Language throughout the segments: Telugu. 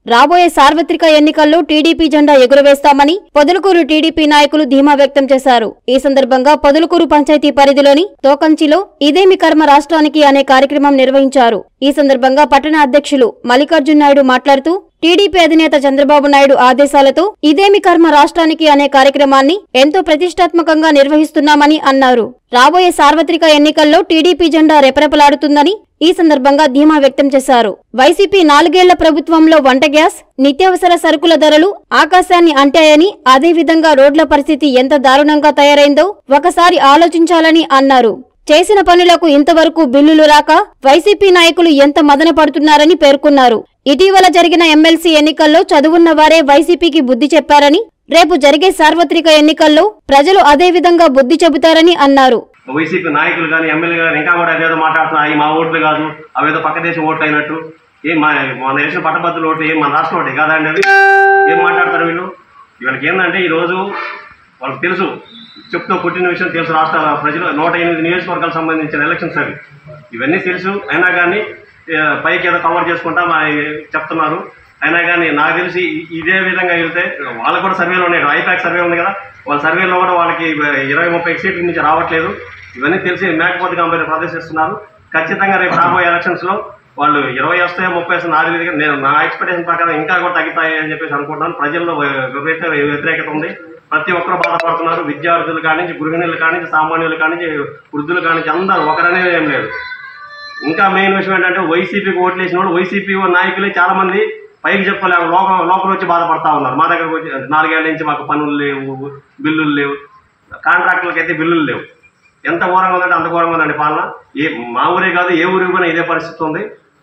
రాబోయే సార్వత్రిక ఎన్నికల్లో టీడీపీ జెండా ఎగురవేస్తామని పొదలకూరు టీడీపీ నాయకులు ధీమా వ్యక్తం చేశారు ఈ సందర్భంగా పొదలకూరు పంచాయతీ పరిధిలోని తోకంచిలో ఇదేమి కర్మ రాష్ట్రానికి అనే కార్యక్రమం నిర్వహించారు ఈ సందర్భంగా పట్టణ అధ్యక్షులు మల్లికార్జున్ నాయుడు మాట్లాడుతూ టీడీపీ అధినేత చంద్రబాబు నాయుడు ఆదేశాలతో ఇదేమి కర్మ రాష్ట్రానికి అనే కార్యక్రమాన్ని ఎంతో ప్రతిష్టాత్మకంగా నిర్వహిస్తున్నామని అన్నారు రాబోయే సార్వత్రిక ఎన్నికల్లో టీడీపీ జెండా రెపరెపలాడుతుందని ఈ సందర్భంగా ధీమా వ్యక్తం చేశారు వైసీపీ నాలుగేళ్ల ప్రభుత్వంలో వంట గ్యాస్ నిత్యావసర సరుకుల ధరలు ఆకాశాన్ని అంటాయని అదేవిధంగా రోడ్ల పరిస్థితి ఎంత దారుణంగా తయారైందో ఒకసారి ఆలోచించాలని అన్నారు చేసిన పనులకు ఇంతవరకు బిల్లులు రాక వైసీపీ నాయకులు ఎంత మదన పడుతున్నారని పేర్కొన్నారు ఇటీవల జరిగిన ఎమ్మెల్సీ ఎన్నికల్లో చదువున్న వారే వైసీపీకి బుద్ధి చెప్పారని రేపు జరిగే సార్వత్రిక ఎన్నికల్లో ప్రజలు అదే విధంగా బుద్ధి చెబుతారని అన్నారు వైసీపీ నాయకులు కానీ ఎమ్మెల్యే కానీ ఇంకా కూడా అదేదో మాట్లాడుతున్నారు అవి మా ఓట్లు కాదు అవేదో పక్క దేశం ఓట్లు అయినట్టు ఏం మా మన దేశం పట్టభద్రుల ఓట్లు ఏం మన రాష్ట్రం ఓటే కాదండి అవి ఏం మాట్లాడతారు వీళ్ళు వీళ్ళకి ఏంటంటే ఈరోజు వాళ్ళకి తెలుసు చెప్తూ పుట్టిన విషయం తెలుసు రాష్ట్ర ప్రజలు నూట ఎనిమిది నియోజకవర్గాలకు సంబంధించిన ఎలక్షన్స్ అవి ఇవన్నీ తెలుసు అయినా కానీ ఆ, పైకి ఏదో కవర్ చేసుకుంటా మా చెప్తున్నారు అయినా కానీ నాకు తెలిసి ఇ- ఇదే విధంగా వెళ్తే వాళ్ళకు కూడా సర్వేలు ఉన్నాయి ఐపాక్ సర్వే ఉంది కదా వాళ్ళ సర్వేలో కూడా వాళ్ళకి ఇరవై ముప్పై సీట్ల నుంచి రావట్లేదు ఇవన్నీ తెలిసి మేకపోతే కంపెనీ ప్రదర్శిస్తున్నారు ఖచ్చితంగా రేపు రాబోయే ఎలక్షన్స్లో వాళ్ళు ఇరవై వస్తాయో ముప్పై వస్తాయో నాకు తెలియదు కానీ నేను నా ఎక్స్పెక్టేషన్ ప్రకారం ఇంకా కూడా తగ్గుతాయి అని చెప్పేసి అనుకుంటున్నాను ప్రజల్లో విపరీత వ్యతిరేకత ఉంది ప్రతి ఒక్కరు బాధపడుతున్నారు విద్యార్థులు కానించి గృహిణులు కానించి సామాన్యులు కానించి వృద్ధులు కానించి అందరూ ఒకరనేది ఏం లేదు ఇంకా మెయిన్ విషయం ఏంటంటే వైసీపీకి ఓట్లు వేసిన వాళ్ళు వైసీపీ నాయకులే చాలా మంది పైకి చెప్పలేము లోపల లోపల వచ్చి బాధపడతా ఉన్నారు మా దగ్గరకు వచ్చి నాలుగేళ్ల నుంచి మాకు పనులు లేవు బిల్లులు లేవు కాంట్రాక్టులకి అయితే బిల్లులు లేవు ఎంత ఘోరంగా ఉందంటే అంత ఘోరంగా ఉందండి పాలన ఏ మా ఊరే కాదు ఏ ఊరికి పోయినా ఇదే పరిస్థితి ఉంది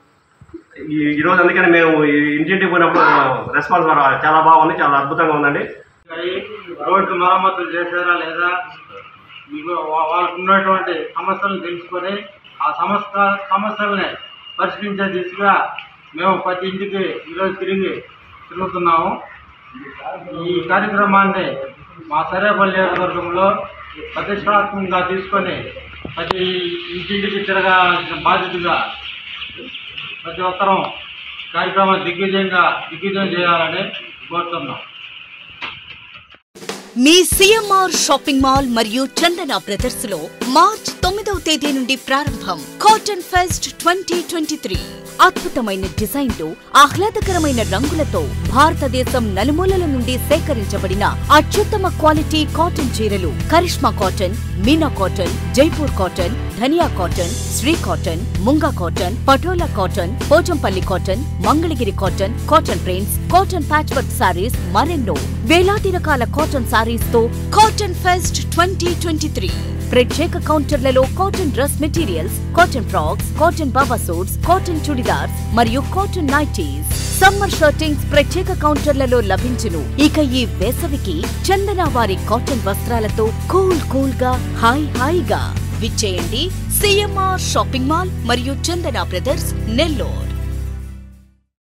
ఈ ఈరోజు అందుకని మేము ఈ ఇంటింటికి పోయినప్పుడు రెస్పాన్స్ చాలా బాగుంది చాలా అద్భుతంగా ఉందండి మరి రోడ్డు మరమ్మతులు చేశారా లేదా మీకు వా- వాళ్ళకు ఉన్నటువంటి సమస్యలను తెలుసుకొని ఆ సమస్య సమస్యల్ని పరిష్కరించే దిశగా మేము ప్రతి ఇంటికి ఈరోజు తిరిగి తిరుగుతున్నాము ఈ కార్యక్రమాన్ని మా సరేపల్లి నియోజకవర్గంలో ప్రతిష్టాత్మకంగా తీసుకొని ప్రతి ఇంటింటికి తిరగాల్సిన బాధ్యతగా ప్రతి ఒక్కరూ కార్యక్రమం దిగ్విజయంగా దిగ్విజయం చేయాలని కోరుతున్నాం మీ సిఎంఆర్ షాపింగ్ మాల్ మరియు చందన బ్రదర్స్ లో మార్చ్ తొమ్మిదవ తేదీ నుండి ప్రారంభం cotton fest twenty twenty three అద్భుతమైన డిజైన్లు ఆహ్లాదకరమైన రంగులతో భారతదేశం నలుమూలల నుండి సేకరించబడిన అత్యుత్తమ క్వాలిటీ కాటన్ చీరలు Karishma cotton Meena cotton Jaipur cotton Dhaniya cotton Shri cotton Munga cotton Patola cotton Pochampally cotton Mangalagiri cotton cotton prints cotton patch work saris మరెన్నో వేలాది రకాల కాటన్ సారీస్ తో cotton fest twenty twenty three ప్రత్యేక కౌంటర్లలో cotton dress materials cotton frocks cotton baba suits cotton churidars మరియు కాటన్ నైటీస్ సమ్మర్ షర్టింగ్స్ ప్రత్యేక కౌంటర్లలో లభించును ఇక ఈ వేసవికి చందన వారి కాటన్ వస్త్రాలతో కూల్ కూల్ గా హాయ్ హాయిగా విచ్చేయండి సిఎంఆర్ షాపింగ్ మాల్ మరియు చందన బ్రదర్స్ నెల్లూరు